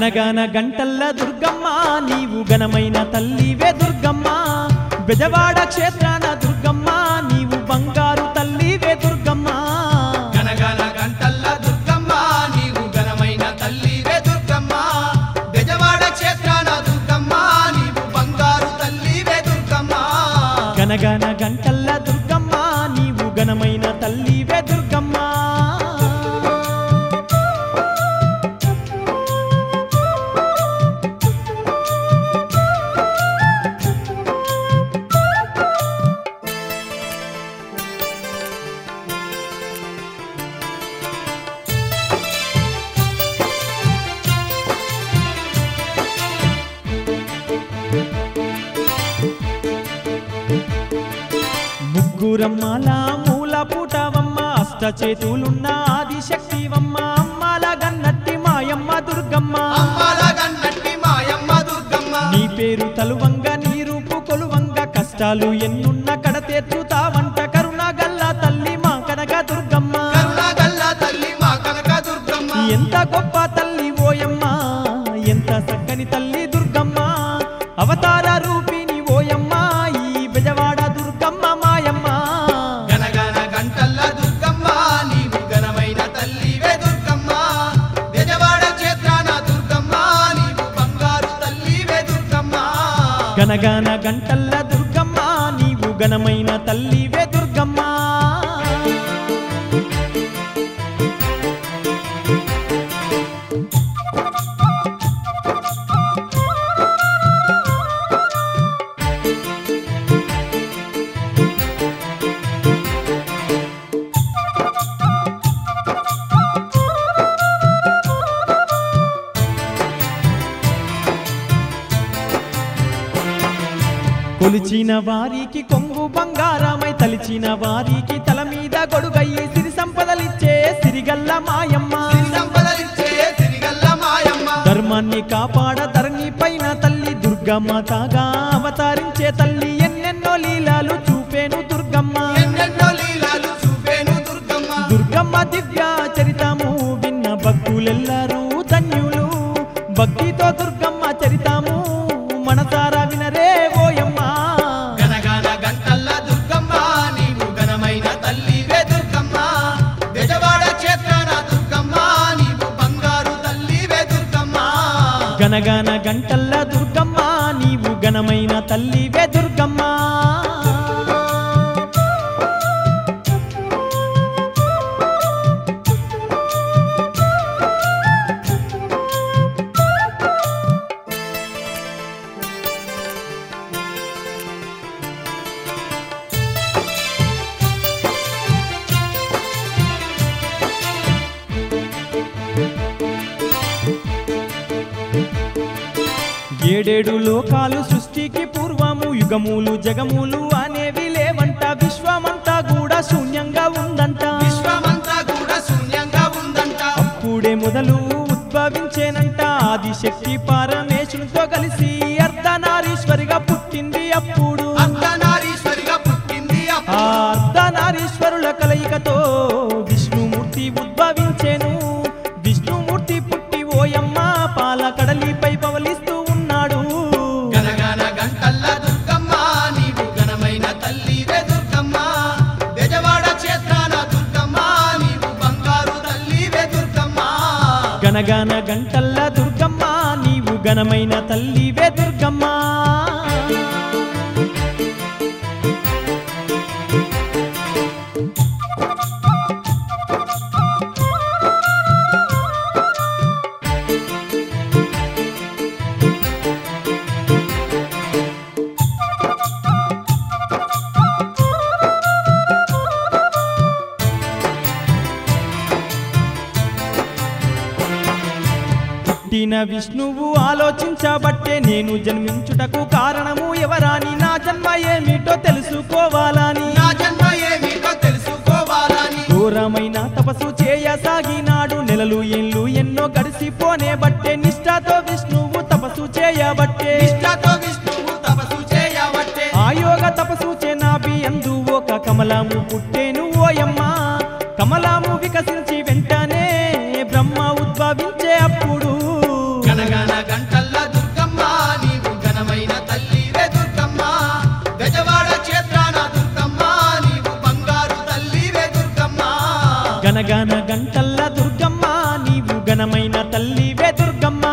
గనగన గంటల్ల దుర్గమ్మ నీవు ఘనమైన తల్లివే దుర్గమ్మ బెజవాడ క్షేత్రాన దుర్గమ్మ నీవు బంగారు తల్లివే దుర్గమ్మ గనగన గంటల్ల దుర్గమ్మ నీవు ఘనమైన తల్లివే దుర్గమ్మ బెజవాడ క్షేత్రాన దుర్గమ్మ నీవు బంగారు తల్లివే దుర్గమ్మ గనగన గంటల్ల దుర్గమ్మ నీవు ఘనమైన తల్లివే దుర్గమ్మ ముగ్గురమ్మల మూల పూటవమ్మ అష్ట చేతులున్న ఆదిశక్తివమ్మ అమ్మల గన్నట్టి మాయమ్మ దుర్గమ్మ అమ్మల గన్నట్టి మాయమ్మ దుర్గమ్మ నీ పేరు తలువంగ నీ రూపు కొలువంగ కష్టాలు ఎన్నున్న కడతేర్చుతావంట కరుణ గల్ల తల్లి మా కనక దుర్గమ్మ కరుణగల్ల తల్లి మా కనక దుర్గమ్మ ఎంత గొప్ప తల్లి ఓయమ్మ ఎంత చక్కని తల్లి దుర్గమ్మ అవతార రూపిణి ఓయమ్మ ఈ బెజవాడ దుర్గమ్మ మాయమ్మ గనగన గంటల్ల దుర్గమ్మ నీవు ఘనమైన తల్లివే దుర్గమ్మ బెజవాడ క్షేత్రాన దుర్గమ్మ నీవు బంగారు తల్లివే దుర్గమ్మ గనగన గంటల్ల దుర్గమ్మ నీవు ఘనమైన తల్లివే దుర్గమ్మ కొలిచిన వారికి కొంగు బంగారమై తలిచిన వారికి తల మీద గొడుగయ్యి సిరి సంపదలిచ్చే సిరిగల్ల మాయమ్మ సిరి సంపదలిచ్చే సిరిగల్ల మాయమ్మ ధర్మాన్ని కాపాడ ధరణి పైన తల్లి దుర్గమ్మ తాగా అవతరించే తల్లి ఎన్నెన్నో లీలాలు చూపేను దుర్గమ్మ ఎన్నెన్నో లీలాలు చూపేను దుర్గమ్మ దుర్గమ్మ దివ్య చరితము విన్న భక్తులెల్లరూ ధన్యులు భక్తితో దుర్గమ్మ చరితము మనసారా వినరే ఓయమ్మ గనగన గంటల్ల దుర్గమ్మ నీవు ఘనమైన తల్లివే దుర్గమ్మ బెజవాడ క్షేత్రాన దుర్గమ్మ నీవు బంగారు తల్లివే దుర్గమ్మ గనగన గంటల్ల దుర్గమ్మ నీవు ఘనమైన తల్లివే దుర్గమ్మ ఏడేడు లోకాలు సృష్టికి పూర్వము యుగములు జగములు అనేవి లేవంట విశ్వమంతా కూడా శూన్యంగా ఉందంట విశ్వమంతా కూడా శూన్యంగా ఉందంట అప్పుడే మొదలు ఉద్భవించేనంట ఆదిశక్తి పరమేశునితో కలిసి అర్ధనారీశ్వరిగా పుట్టింది అప్పుడు అర్ధనారీశ్వరిగా పుట్టింది ఆ అప్పుడు అర్ధనారీశ్వరుల కలయికతో విష్ణుమూర్తి ఉద్భవించెను విష్ణుమూర్తి పుట్టి ఓయమ్మ పాల కడలిపై పవలిస్తూ ఉన్నాడు గనగన గంటల్ల దుర్గమ్మ నీవు ఘనమైన తల్లివే దుర్గమ్మ బెజవాడ క్షేత్రాన దుర్గమ్మ నీవు బంగారు తల్లివే దుర్గమ్మ గనగన గంటల్ల దుర్గమ్మ నీవు ఘనమైన తల్లివే దుర్గమ్మ పుట్టిన విష్ణువు ఆలోచించబట్టే నేను జన్మించుటకు కారణము ఎవరాని నా జన్మ ఏమిటో తెలుసుకోవాలని నా జన్మ ఏమిటో తెలుసుకోవాలని ఘోరమైన తపస్సు చేయసాగినాడు నెలలు ఏళ్ళు ఎన్నో గడిసిపోనే బట్టే నిష్ఠతో విష్ణువు తపస్సు చేయబట్టే నిష్ఠతో విష్ణువు తపస్సు చేయబట్టే ఆయోగ తపస్సు చేనాభి అందు ఒక కమలము పుట్టేను ఓయమ్మ కమలము వికసించి వెంటనే బ్రహ్మ ఉద్భవించే అప్పుడు గనగన ఘనమైన తల్లివే దుర్గమ్మ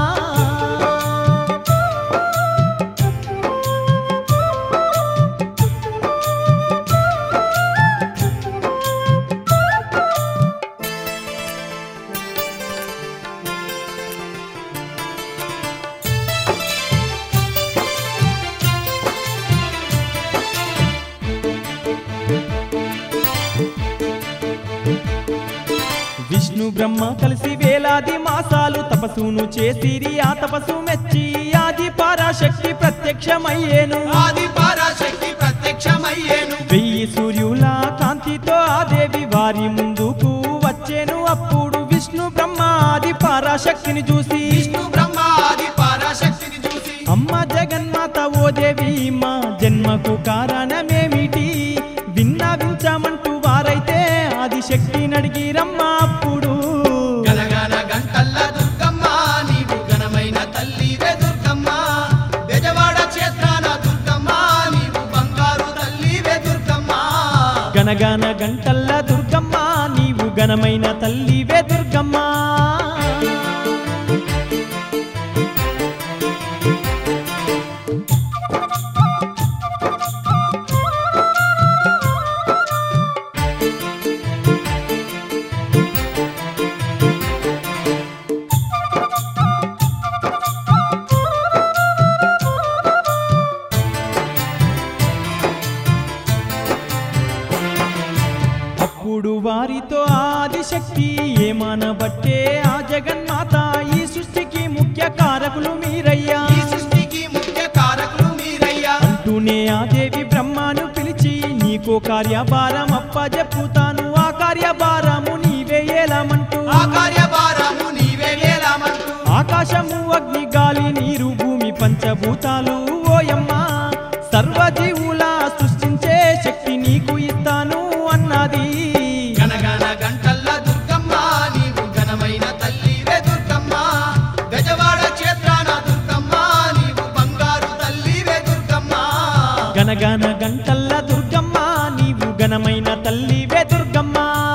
విష్ణు బ్రహ్మ కలిసి వేలాది మాసాలు తపస్సును చేసిరి ఆ తపస్సు మెచ్చి ఆది పరాశక్తి ప్రత్యక్షమయ్యేను ఆది పరాశక్తి ప్రత్యక్షమయ్యేను వెయ్యి సూర్యుల కాంతితో ఆ దేవి వారి ముందుకు వచ్చేను అప్పుడు విష్ణు బ్రహ్మ ఆది పరాశక్తిని చూసి విష్ణు బ్రహ్మ ఆది పరాశక్తిని చూసి అమ్మ జగన్మాత ఓ దేవి మా జన్మకు కారణమేమిటి విన్నవించమంటూ వారైతే ఆది శక్తిని అడిగిరమ్మ అప్పుడు గనగన గంటల్ల దుర్గమ్మ నీవు ఘనమైన తల్లివే దుర్గమ్మ బెజవాడ క్షేత్రాన దుర్గమ్మ నీవు బంగారు తల్లివే దుర్గమ్మ గనగన గంటల్ల దుర్గమ్మ నీవు ఘనమైన తల్లివే దుర్గమ్మ అప్పుడు వారితో ఆదిశక్తి ఏమానబట్టే ఆ జగన్మాత ఈ సృష్టికి ముఖ్య కారకులు మీరయ్యా ఈ సృష్టికి ముఖ్య కారకులు మీరయ్యా అంటూనే ఆ దేవి బ్రహ్మను పిలిచి నీకో కార్యభారం అప్పజెప్పుతాను ఆ కార్యభారము నీవే ఏలమంటూ ఆ కార్యభారము నీవే వేలామంటూ ఆకాశము అగ్ని గాలి నీరు భూమి పంచభూతాలు ఓయమ్మ సర్వజీవుల సృష్టించే శక్తి నీకు ఇస్తాను అన్నది గనగన గంటల్ల దుర్గమ్మ నీవు ఘనమైన తల్లివే దుర్గమ్మ బెజవాడ క్షేత్రాన దుర్గమ్మ నీవు బంగారు తల్లివే దుర్గమ్మ గనగన గంటల్ల దుర్గమ్మ నీవు ఘనమైన తల్లివే దుర్గమ్మ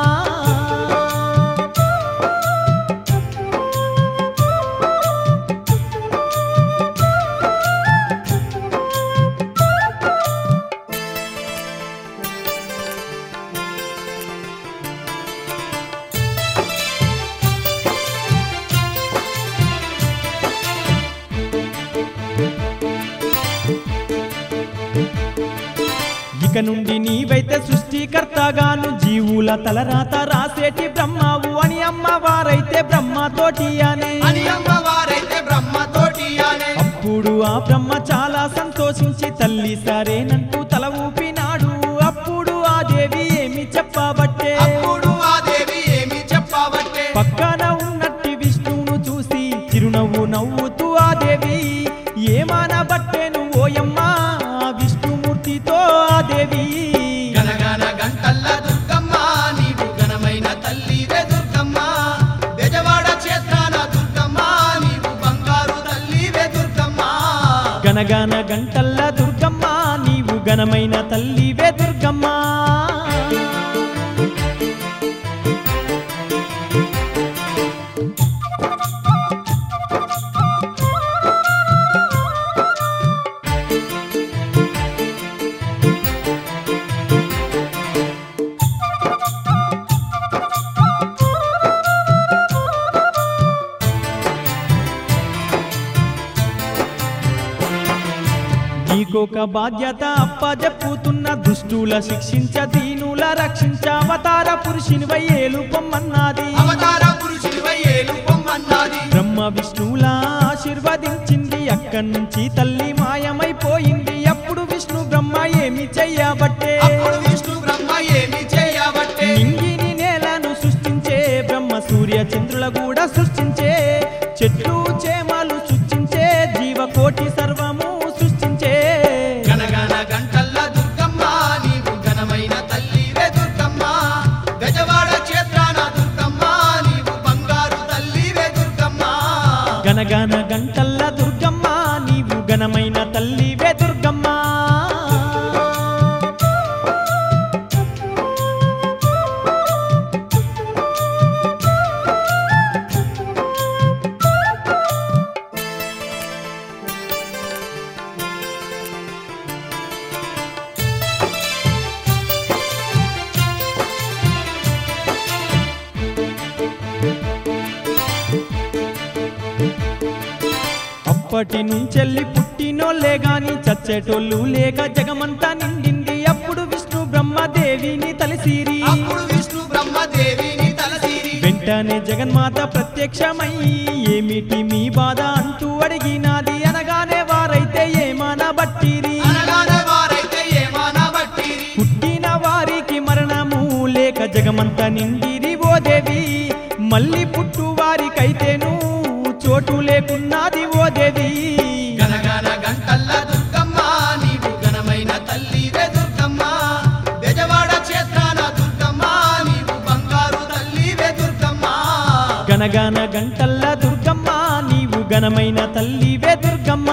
ఇక నుండి నీవైతే సృష్టికర్తగాను జీవుల తలరాత రాసేటి బ్రహ్మావు అని అమ్మవారైతే బ్రహ్మతోటి అనే అని అమ్మవారైతే బ్రహ్మతోటి అనే అప్పుడు ఆ బ్రహ్మ చాలా సంతోషించి తల్లి సరేనంటూ తల ఊపినాడు అప్పుడు ఆ దేవి ఏమి చెప్పబట్టే అప్పుడు ఆ దేవి ఏమి చెప్పబట్టే పక్కన ఉన్నట్టి విష్ణువును చూసి చిరునవ్వు నవ్వుతూ ఆ దేవి ఏమానబట్టేను ఓయమ్మ ఆ విష్ణుమూర్తితో ఆ దేవి గనగన గంటల్ల దుర్గమ్మ నీవు ఘనమైన తల్లివే దుర్గమ్మ బెజవాడ క్షేత్రాన దుర్గమ్మ నీవు బంగారు తల్లివే దుర్గమ్మ గనగన గంటల్ల దుర్గమ్మ నీవు ఘనమైన తల్లివే దుర్గమ్మ నీకొక బాధ్యత అప్పజెప్పుతున్న దుష్టుల శిక్షించ దీనుల రక్షించ అవతార పురుషుని వయ్యేలు పొమ్మన్నది అవతార పురుషుడివై ఏలు పొమ్మన్నది బ్రహ్మ విష్ణువుల ఆశీర్వదించింది అక్కడి నుంచి తల్లి మాయమైపోయింది అప్పుడు విష్ణు బ్రహ్మ ఏమి చెయ్యబట్టే అప్పుడు విష్ణు బ్రహ్మ ఏమి చేయబట్టే నింగిని నేలను సృష్టించే బ్రహ్మ సూర్య చంద్రుల కూడా సృష్టించే చెట్లు చేమలు సృష్టించే జీవకోటి సర్వము సృష్టించే గనగన గంటల్ల దుర్గమ్మ నీవు ఘనమైన తల్లివే దుర్గమ్మ గజవాడ క్షేత్రాన దుర్గమ్మ నీవు బంగారు తల్లివే దుర్గమ్మ గనగన గంటల్ల దుర్గమ్మ నీవు ఘనమైన తల్లివే దుర్గమ్మ అప్పటి నుంచెల్లి పుట్టినోళ్ళే గాని చచ్చేటోళ్ళు లేక జగమంతా నిండింది అప్పుడు విష్ణు బ్రహ్మదేవిని తలసిరి అప్పుడు విష్ణు బ్రహ్మదేవిని తలసిరి వెంటనే జగన్మాత ప్రత్యక్షమై ఏమిటి మీ బాధ అంటూ అడిగినాది అనగానే వారైతే ఏమానా బట్టిరి అనగానే వారైతే ఏమానా బట్టిరి పుట్టిన వారికి మరణము లేక జగమంతా నిండిరి ఓ దేవి మళ్ళీ పుట్టు వారికైతేను చోటు లేకున్నది ఓ దేవి గనగన గంటల్ల దుర్గమ్మ నీవు ఘనమైన తల్లివే దుర్గమ్మ బెజవాడ క్షేత్రాన దుర్గమ్మ నీవు బంగారు తల్లివే దుర్గమ్మ గనగన గంటల్ల దుర్గమ్మ నీవు ఘనమైన తల్లివే దుర్గమ్మ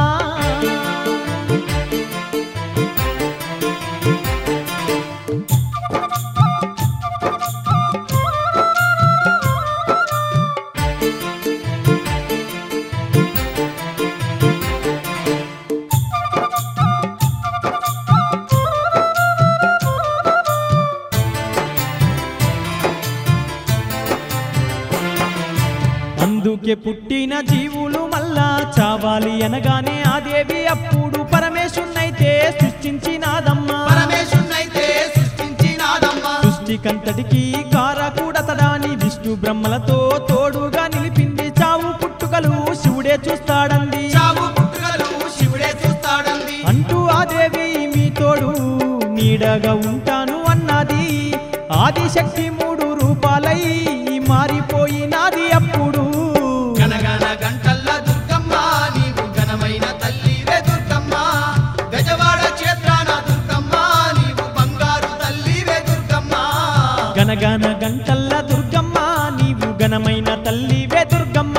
అందుకే పుట్టిన జీవులు మళ్ళా చావాలి అనగానే ఆ దేవి అప్పుడు పరమేశున్నైతే సృష్టించినాదమ్మా పరమేశున్నైతే సృష్టించినాదమ్మ సృష్టికంతటికి కారకూడతడాని విష్ణు బ్రహ్మలతో తోడుగా నిలిపింది చావు పుట్టుకలు శివుడే చూస్తాడంది చావు పుట్టుకలు శివుడే చూస్తాడంది అంటూ ఆ దేవి మీ తోడు నీడగా ఉంటాను అన్నది ఆదిశక్తి మూడు రూపాలై మారిపోయినాది అప్పుడు గనగన గంటల్ల దుర్గమ్మ నీవు ఘనమైన తల్లివే దుర్గమ్మ గజవాడ క్షేత్రాన దుర్గమ్మ నీవు బంగారు తల్లివే దుర్గమ్మ గనగన గంటల్ల దుర్గమ్మ నీవు ఘనమైన తల్లివే దుర్గమ్మ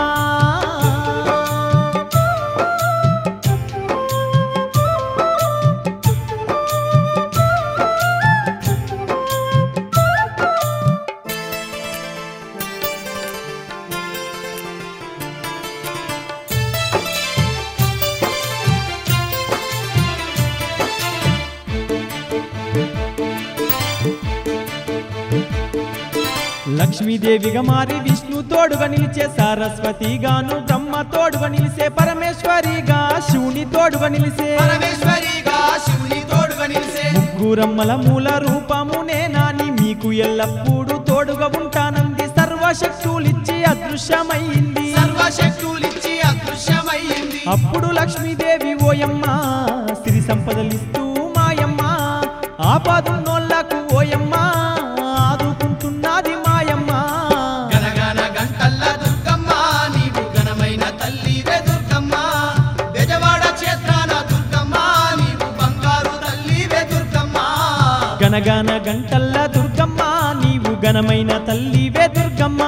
లక్ష్మీదేవిగా మారి విష్ణు తోడుగా నిలిచే సరస్వతిగాను బ్రహ్మ తోడుగా నిలిసే పరమేశ్వరిగా శివుని తోడుగా నిలిసే పరమేశ్వరిగా శివుని తోడుగా నిలిసే ముగ్గురమ్మల మూల రూపము నేనాని మీకు ఎల్లప్పుడూ తోడుగా ఉంటానంది సర్వశక్తులిచ్చి అదృశ్యమైంది సర్వశక్తులిచ్చి అదృశ్యమయ్యింది అప్పుడు లక్ష్మీదేవి ఓయమ్మ సిరి సంపదలిస్తూ మాయమ్మ ఆపదున్నోళ్లకు ఓయమ్మ ఆదుకుంటున్నది మాయమ్మ గనగన గంటల్ల దుర్గమ్మ నీవు ఘనమైన తల్లివే దుర్గమ్మ బెజవాడ క్షేత్రాన దుర్గమ్మ నీవు బంగారు తల్లివే దుర్గమ్మ గనగన గంటల్ల దుర్గమ్మ నీవు ఘనమైన తల్లివే దుర్గమ్మ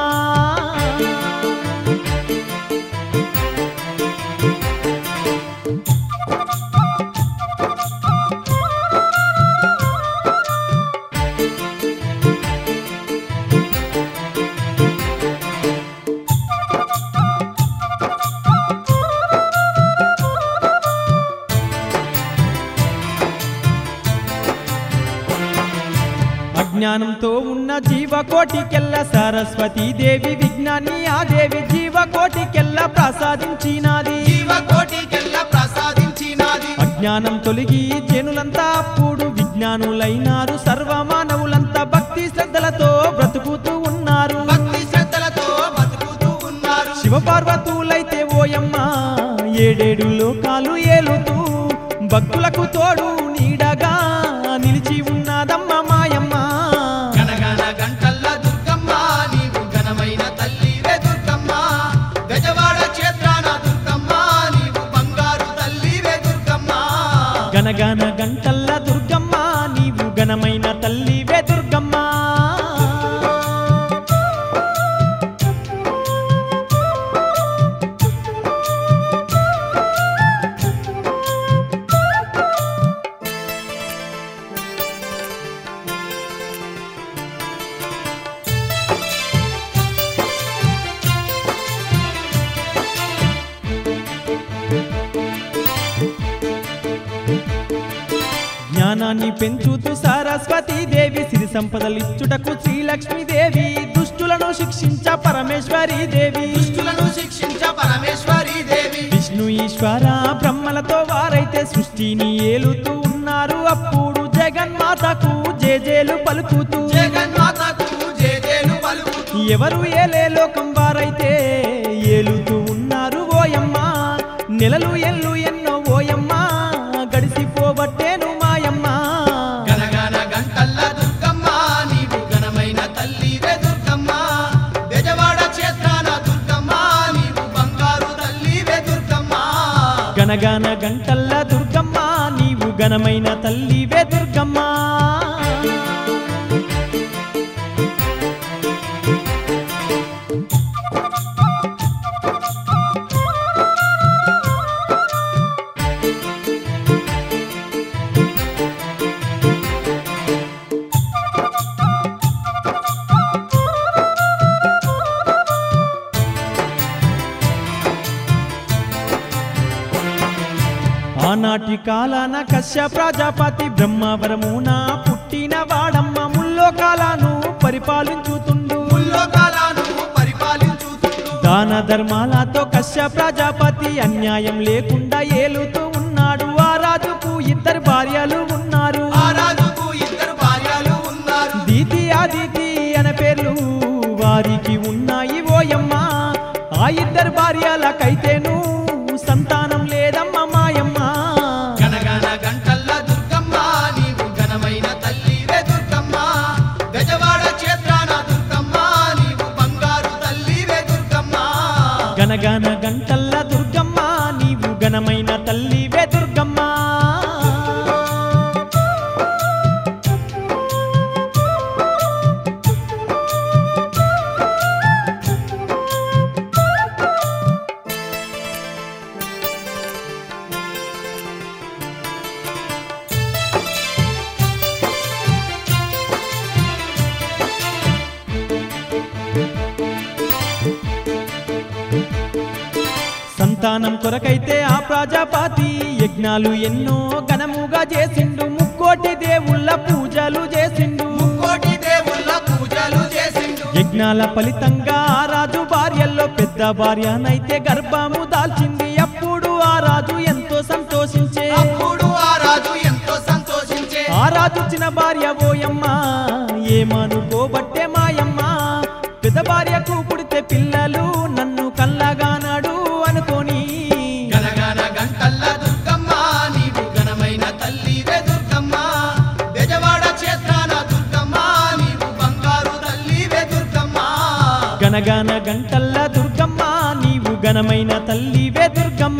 అజ్ఞానంతో ఉన్న జీవకోటికెల్ల సరస్వతీ దేవి విజ్ఞాని ఆ దేవి జీవకోటికెల్ల ప్రసాదించినాది జీవకోటికెల్ల ప్రసాదించినాది అజ్ఞానం తొలగి జనులంతా అప్పుడు విజ్ఞానులైనారు సర్వమానవులంతా భక్తి శ్రద్ధలతో బ్రతుకుతూ ఉన్నారు భక్తి శ్రద్ధలతో బతుకుతూ ఉన్నారు శివపార్వతులైతే ఓయమ్మ ఏడేడు లోకాలు ఏలుతూ భక్తులకు తోడు నీడగా నిలిచి ఉన్నదమ్మ మాయమ్మ గనగన గంటల్ల దుర్గమ్మ నీవు ఘనమైన తల్లివే దుర్గమ్మ గజవాడ క్షేత్రాన దుర్గమ్మ నీవు బంగారు తల్లివే దుర్గమ్మ గనగన గంటల్ల దుర్గమ్మ నీవు ఘనమైన తల్లివే దుర్గమ్మ జ్ఞానాన్ని పెంచుతూ సరస్వతీ దేవి సిరి సంపదలిచ్చుటకు శ్రీలక్ష్మీదేవి దుష్టులను శిక్షించ పరమేశ్వరీ దేవి దుష్టులను శిక్షించ పరమేశ్వరి దేవి విష్ణు విష్ణు ఈశ్వర బ్రహ్మలతో వారైతే సృష్టిని ఏలుతూ ఉన్నారు అప్పుడు జగన్మాతకు జేజేలు పలుకుతూ జగన్మాతకు జేజేలు పలుకుతూ ఎవరు ఏలే లోకం వారైతే ఏలుతూ ఉన్నారు ఓయమ్మ నెలలు ఎల్లు ఎన్నో ఓయమ్మ గడిసిపోబట్టేను మాయమ్మ గనగన గంటల్ల దుర్గమ్మ నీవు ఘనమైన తల్లివే దుర్గమ్మ బెజవాడ క్షేత్రాన దుర్గమ్మ నీవు బంగారు తల్లివే దుర్గమ్మ గనగన గంటల్ల దుర్గమ్మ నీవు ఘనమైన తల్లివే దుర్గమ్మ ఆనాటి కాలాన కశ్య ప్రజాపతి బ్రహ్మవరమున పుట్టిన వాడమ్మ ముల్లోకాలను పరిపాలించుతుండు ముల్లోకాలను పరిపాలించుతుండు దాన ధర్మాలతో కశ్య ప్రజాపతి అన్యాయం లేకుండా ఏలుతూ ఉన్నాడు ఆ రాజుకు ఇద్దరు భార్యలు ఉన్నారు ఆ రాజుకు ఇద్దరు భార్యలు ఉన్నారు దీతి ఆదితి అనే పేర్లు వారికి ఉన్నాయి ఓయమ్మ ఆ ఇద్దరు భార్యలకైతేను సంతానం లేదమ్మ మాయమ్మ గనగన గంటల్ల దుర్గమ్మ నీవు ఘనమైన తల్లివే దుర్గమ్మ బెజవాడ క్షేత్రాన దుర్గమ్మ నీవు బంగారు తల్లివే దుర్గమ్మ గనగన గంటల్ల దుర్గమ్మ నీవు ఘనమైన తల్లివే దుర్గమ్మ సంతానం కొరకైతే ఆ ప్రజాపతి యజ్ఞాలు ఎన్నో ఘనముగా చేసిండు ముక్కోటి దేవుళ్ళ పూజలు చేసిండు కోటి దేవుళ్ళ పూజలు చేసిండు యజ్ఞాల ఫలితంగా ఆ రాజు భార్యల్లో పెద్ద భార్యనైతే గర్భము దాల్చింది అప్పుడు ఆ రాజు ఎంతో సంతోషించే అప్పుడు ఆ రాజు ఎంతో సంతోషించే ఆ రాజు చిన్న భార్య ఓయమ్మ ఏమనుకోబట్టే మాయమ్మ పెద్ద భార్యకు పుడితే పిల్లలు నన్ను కల్లగానాడు అనుకోని గనగన గంటల్ల దుర్గమ్మ నీవు ఘనమైన తల్లివే దుర్గమ్మ బెజవాడ క్షేత్రాన దుర్గమ్మ నీవు బంగారు తల్లివే దుర్గమ్మ గనగన గంటల్ల దుర్గమ్మ నీవు ఘనమైన తల్లివే దుర్గమ్మ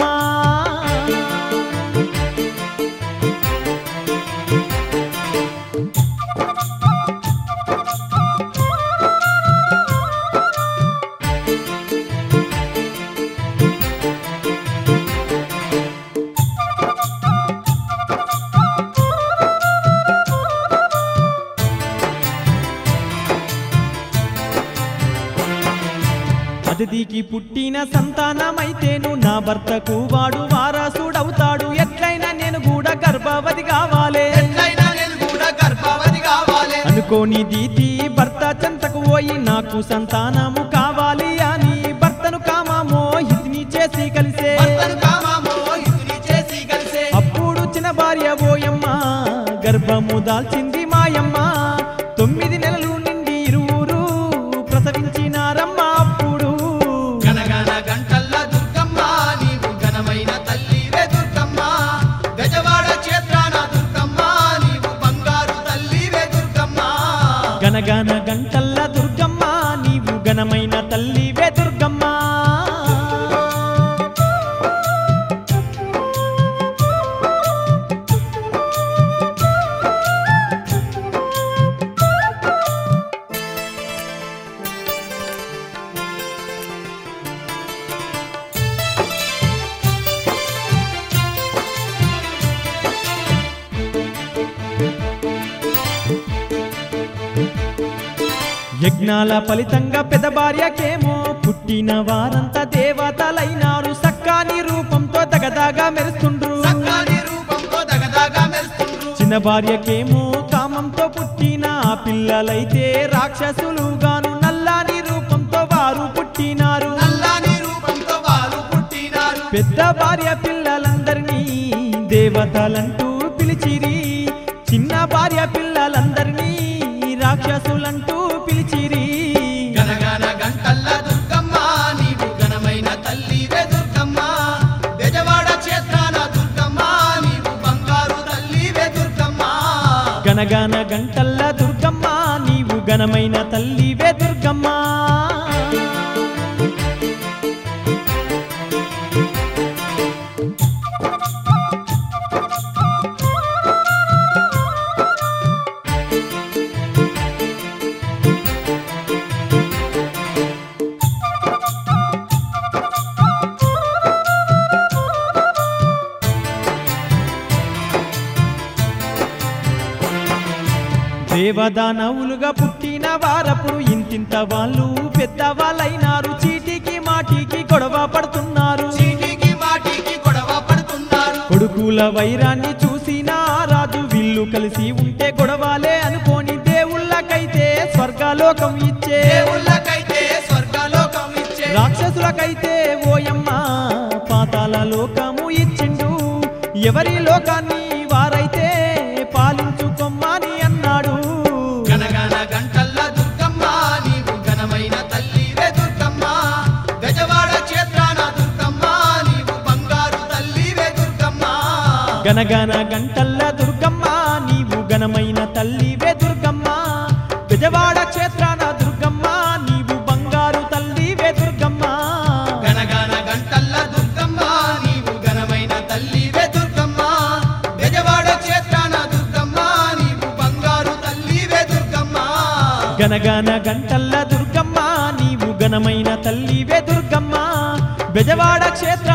అతిథికి పుట్టిన సంతానమైతేను నా భర్తకు వాడు వారసుడవుతాడు ఎట్లయినా నేను కూడా గర్భవతి కావాలే ఎట్లయినా నేను కూడా గర్భవతి కావాలి అనుకోని దీతి భర్త చెంతకు పోయి నాకు సంతానము కావాలి అని భర్తను కామామో హితిని చేసి కలిసే భర్తను కామమో ఇతుని చేసి కలిసే అప్పుడు చిన్న భార్య ఓయమ్మ గర్భము దాల్చింది మాయమ్మ తొమ్మిది నెలలు నిండి ఇరువురు ప్రసవించినారమ్మ అప్పుడు గనగన గంటల్ల దుర్గమ్మ నీవు ఘనమైన తల్లివే దుర్గమ్మ గజవాడ క్షేత్రాన దుర్గమ్మ నీవు బంగారు తల్లివే దుర్గమ్మ గనగన గంటల్ల దుర్గమ్మ నీవు ఘనమైన తల్లివే దుర్గమ్మ యజ్ఞాల ఫలితంగా పెద్ద భార్యకేమో పుట్టిన వారంతా దేవతలైనారు సక్కాని రూపంతో దగదాగా మెరుస్తుండ్రు సక్కాని రూపంతో దగదగా మెరుస్తుండ్రు చిన్న భార్యకేమో కామంతో పుట్టిన ఆ పిల్లలైతే రాక్షసులుగాను నల్లాని రూపంతో వారు పుట్టినారు నల్లాని రూపంతో వారు పుట్టినారు పెద్ద భార్య పిల్లలందరినీ దేవతలంటూ పిలిచిరి చిన్న భార్య పిల్లలందరినీ రాక్షసులంటూ పిలిచిరి గనగన గంటల్ల దుర్గమ్మ నీవు ఘనమైన తల్లివే దుర్గమ్మ బెజవాడ క్షేత్రాన దుర్గమ్మ నీవు బంగారు తల్లివే దుర్గమ్మ గనగన గంటల్ల దుర్గమ్మ నీవు ఘనమైన తల్లివే దుర్గమ్మ దేవదానవులుగా పుట్టిన వారప్పుడు ఇంతింత వాళ్ళు పెద్దవాళ్ళైనారు చీటికి మాటికి గొడవ పడుతున్నారు చీటికి మాటికి గొడవ పడుతున్నారు కొడుకుల వైరాన్ని చూసిన ఆ రాజు వీళ్ళు కలిసి ఉంటే గొడవలే అనుకోని దేవుళ్ళకైతే స్వర్గలోకం ఇచ్చే దేవుళ్ళకైతే స్వర్గలోకం ఇచ్చే రాక్షసులకైతే ఓయమ్మ పాతాల లోకము ఇచ్చిండు ఎవరి లోకాన్ని వారైతే పాలించుకొమ్మని అన్నాడు గనగన గంటల్ల దుర్గమ్మ నీవు ఘనమైన తల్లివే దుర్గమ్మ గజవాడ క్షేత్రాన దుర్గమ్మ నీవు బంగారు తల్లివే దుర్గమ్మ గనగన గంటల్ల దుర్గమ్మ నీవు ఘనమైన తల్లివే దుర్గమ్మ బెజవాడ క్షేత్రాన దుర్గమ్మ నీవు బంగారు తల్లివే దుర్గమ్మ గనగన గంటల్ల దుర్గమ్మ నీవు ఘనమైన తల్లివే దుర్గమ్మ గజవాడ క్షేత్రాన దుర్గమ్మ నీవు బంగారు తల్లివే దుర్గమ్మ గనగన గంటల్ల దుర్గమ్మ నీవు ఘనమైన తల్లివే దుర్గమ్మ బెజవాడ క్షేత్ర